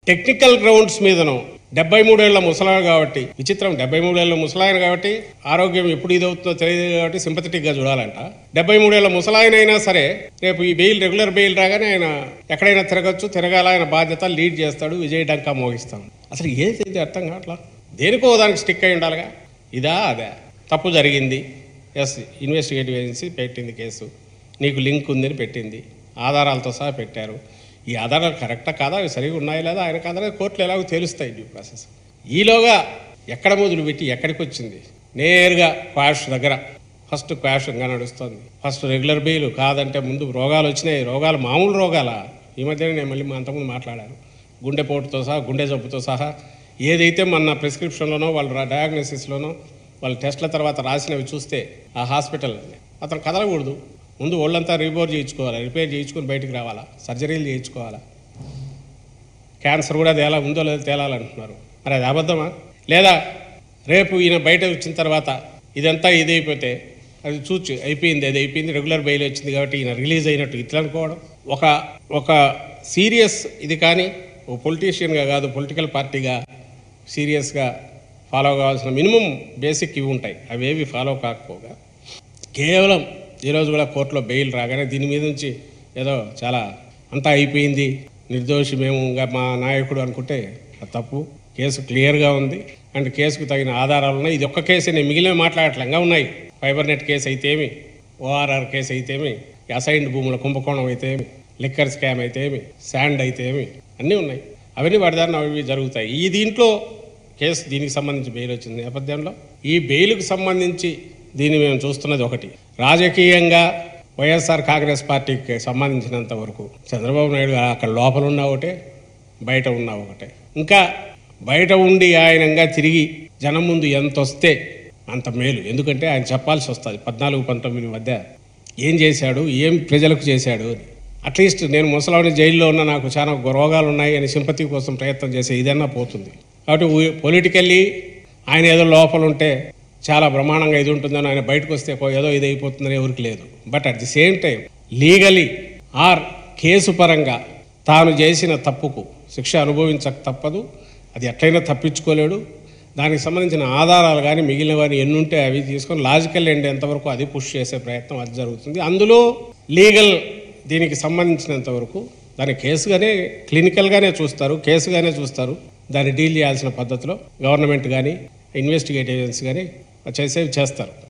technical grounds మీదను డెబ్బై మూడేళ్ల ముసలాయన కాబట్టి విచిత్రం డెబ్బై మూడేళ్ల ముసలాయన కాబట్టి ఆరోగ్యం ఎప్పుడు ఇదవుతుందో తెలియదు కాబట్టి sympathetic గా చూడాలంట డెబ్బై మూడేళ్ల ముసలాయన అయినా సరే రేపు ఈ బెయిల్ రెగ్యులర్ బెయిల్ రాగానే ఆయన ఎక్కడైనా తిరగచ్చు తిరగాల ఆయన బాధ్యత లీడ్ చేస్తాడు విజయ్ డంకా మోగిస్తాం అసలు ఏది ఇది అర్థం కావట్లా దేనికో దానికి స్టిక్ అయి ఉండాలిగా ఇదా అదే తప్పు జరిగింది ఎస్ ఇన్వెస్టిగేటివ్ ఏజెన్సీ పెట్టింది కేసు నీకు లింక్ ఉందని పెట్టింది ఆధారాలతో సహా పెట్టారు ఈ ఆధారాలు కరెక్టా కాదా అవి సరిగా ఉన్నాయా లేదా ఆయన కాదా కోర్టులు ఎలాగో తెలుస్తాయి డ్యూ ప్రాసెస్ ఈలోగా ఎక్కడ మొదలు పెట్టి ఎక్కడికి వచ్చింది నేరుగా క్వాష్ దగ్గర ఫస్ట్ క్వాష్గా నడుస్తుంది ఫస్ట్ రెగ్యులర్ బెయిల్ కాదంటే ముందు రోగాలు వచ్చినాయి రోగాలు మామూలు రోగాల ఈ మధ్యనే నేను మళ్ళీ అంతకుముందు మాట్లాడాను గుండెపోటుతో సహా గుండె జబ్బుతో సహా ఏదైతే మన ప్రిస్క్రిప్షన్లోనో వాళ్ళ డయాగ్నోసిస్లోనో వాళ్ళ టెస్ట్ల తర్వాత రాసినవి చూస్తే ఆ హాస్పిటల్ అతను కదలకూడదు ముందు ఒళ్ళంతా రిపోర్ట్ చేయించుకోవాలి రిపేర్ చేయించుకొని బయటికి రావాలా సర్జరీలు చేయించుకోవాలా క్యాన్సర్ కూడా తేలా ఉందో లేదో తేలాలంటున్నారు మరి అది అబద్ధమా లేదా రేపు ఈయన బయట వచ్చిన తర్వాత ఇదంతా ఇదైపోతే అది చూచి అయిపోయింది అది అయిపోయింది రెగ్యులర్ బెయిల్ వచ్చింది కాబట్టి ఈయన రిలీజ్ అయినట్టు ఇట్లా అనుకోవడం ఒక ఒక సీరియస్ ఇది కానీ ఓ పొలిటీషియన్గా కాదు పొలిటికల్ పార్టీగా సీరియస్గా ఫాలో కావాల్సిన మినిమం బేసిక్ ఇవి ఉంటాయి అవేవి ఫాలో కాకపోగా కేవలం ఈరోజు కూడా కోర్టులో బెయిల్ రాగానే దీని మీద నుంచి ఏదో చాలా అంతా అయిపోయింది నిర్దోషి మేము ఇంకా మా నాయకుడు అనుకుంటే అది తప్పు కేసు క్లియర్గా ఉంది అండ్ కేసుకు తగిన ఆధారాలు ఉన్నాయి ఇది ఒక్క కేసే నేను మిగిలిన మాట్లాడట్లంగా ఉన్నాయి ఫైబర్ నెట్ కేసు అయితేమి ఓఆర్ఆర్ కేసు అయితేమి అసైన్డ్ భూముల కుంభకోణం అయితేమి లిక్కర్ స్కామ్ అయితేమి శాండ్ అయితేమి అన్నీ ఉన్నాయి అవన్నీ వాటి దారిన అవి జరుగుతాయి ఈ దీంట్లో కేసు దీనికి సంబంధించి బెయిల్ వచ్చింది నేపథ్యంలో ఈ బెయిల్కు సంబంధించి దీన్ని మేము చూస్తున్నది ఒకటి రాజకీయంగా వైఎస్ఆర్ కాంగ్రెస్ పార్టీకి సంబంధించినంత వరకు చంద్రబాబు నాయుడు గారు అక్కడ లోపల ఉన్నా ఒకటే బయట ఉన్నా ఒకటే ఇంకా బయట ఉండి ఆయనంగా తిరిగి జనం ముందు ఎంత వస్తే అంత మేలు ఎందుకంటే ఆయన చెప్పాల్సి వస్తుంది పద్నాలుగు పంతొమ్మిది మధ్య ఏం చేశాడు ఏం ప్రజలకు చేశాడు అని అట్లీస్ట్ నేను ముసలావిని జైల్లో ఉన్న నాకు చాలా రోగాలు ఉన్నాయి అని సింపతి కోసం ప్రయత్నం చేసే ఇదన్నా పోతుంది కాబట్టి పొలిటికల్లీ ఆయన ఏదో లోపల ఉంటే చాలా బ్రహ్మాండంగా ఇది ఉంటుందని ఆయన బయటకు వస్తే కో- ఏదో ఇది అయిపోతుందని ఎవరికి లేదు but at the same time legally or case పరంగా తాను చేసిన తప్పుకు శిక్ష అనుభవించక తప్పదు అది ఎట్లయినా తప్పించుకోలేడు దానికి సంబంధించిన ఆధారాలు కానీ మిగిలినవన్నీ ఎన్ని ఉంటే అవి తీసుకొని లాజికల్ ఎండ్ ఎంతవరకు అది పుష్ చేసే ప్రయత్నం అది జరుగుతుంది అందులో లీగల్ దీనికి సంబంధించినంత వరకు దాని కేసుగానే క్లినికల్గానే చూస్తారు కేసుగానే చూస్తారు దాన్ని డీల్ చేయాల్సిన పద్ధతిలో గవర్నమెంట్ కానీ ఇన్వెస్టిగేట్ ఏజెన్సీ కానీ చేసేవి చేస్తారు